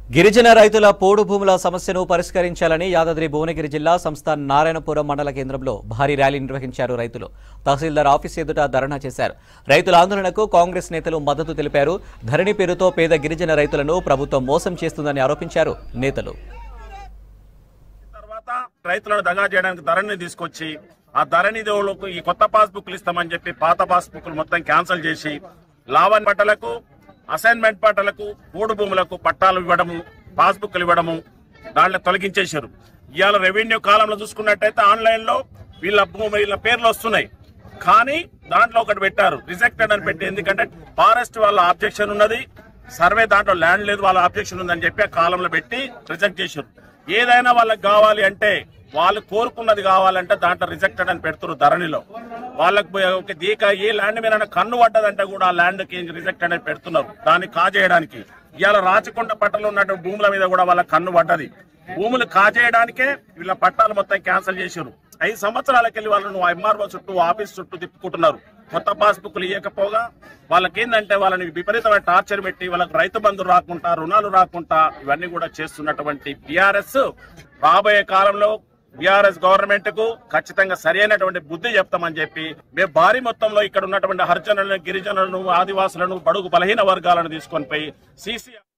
గిరిజన రైతుల పోడు భూముల సమస్యను పరిష్కరించాలని యాదాద్రి భువనగిరి జిల్లా సంస్థ నారాయణపురం మండల కేంద్రంలో భారీ ర్యాలీ నిర్వహించారు రైతులు తహసీల్దార్ ఆఫీస్ ఎదుట ధర్నా చేశారు రైతుల ఆందోళనకు కాంగ్రెస్ నేతలు మద్దతు తెలిపారు ధరణి పేరుతో పేద గిరిజన రైతులను ప్రభుత్వం మోసం చేస్తుందని ఆరోపించారు నేతలు తర్వాత రైతులను దగా చేయడానికి ధరణి తీసుకొచ్చి ఆ ధరణి దేవులకు ఈ కొత్త పాస్బుక్లు ఇస్తామని చెప్పి పాత పాస్బుక్లు మొత్తం క్యాన్సిల్ చేసి లావన్ పట్టలకు అసైన్మెంట్ పట్టలకు మూడు భూములకు పట్టాలు ఇవ్వడము పాస్బుక్లు ఇవ్వడము దాంట్లో తొలగించేశారు ఇవాళ రెవెన్యూ కాలంలో చూసుకున్నట్టయితే ఆన్లైన్ లో వీళ్ళ భూమి వీళ్ళ పేర్లు వస్తున్నాయి కానీ దాంట్లో ఒకటి పెట్టారు రిజెక్టెడ్ అని పెట్టి ఎందుకంటే ఫారెస్ట్ వాళ్ళ ఆబ్జెక్షన్ ఉన్నది సర్వే దాంట్లో ల్యాండ్ లేదు వాళ్ళ ఆబ్జెక్షన్ ఉందని చెప్పి ఆ కాలంలో పెట్టి రిజెక్ట్ చేశారు ఏదైనా వాళ్ళకి కావాలి అంటే వాళ్ళు కోరుకున్నది కావాలంటే దాంట్లో రిజెక్టెడ్ అని పెడుతున్నారు ధరణిలో వాళ్ళకి పోయి ఒక దీక ఏ ల్యాండ్ మీద కన్ను పడ్డదంటే కూడా ఆ ల్యాండ్ కి రిజెక్టెడ్ అని పెడుతున్నారు దాన్ని కాజేయడానికి ఇవాళ రాచకొండ పట్టలో ఉన్నటువంటి భూముల మీద కూడా వాళ్ళ కన్ను పడ్డది భూములు కాజేయడానికే వీళ్ళ పట్టాలు మొత్తం క్యాన్సిల్ చేశారు ఐదు సంవత్సరాలకి వెళ్ళి వాళ్ళను ఎంఆర్ఓ చుట్టూ ఆఫీస్ చుట్టూ తిప్పుకుంటున్నారు కొత్త పాస్బుక్లు ఇవ్వకపోగా వాళ్ళకి ఏంటంటే వాళ్ళని విపరీతమైన టార్చర్ పెట్టి వాళ్ళకి రైతు బంధు రాకుండా రుణాలు రాకుండా ఇవన్నీ కూడా చేస్తున్నటువంటి బీఆర్ఎస్ రాబోయే కాలంలో బీఆర్ఎస్ గవర్నమెంట్ కు ఖచ్చితంగా సరైనటువంటి బుద్ధి చెప్తామని చెప్పి మేము భారీ మొత్తంలో ఇక్కడ ఉన్నటువంటి హరిజనులను గిరిజనులను ఆదివాసులను బడుగు బలహీన వర్గాలను తీసుకొని పోయి సీసీ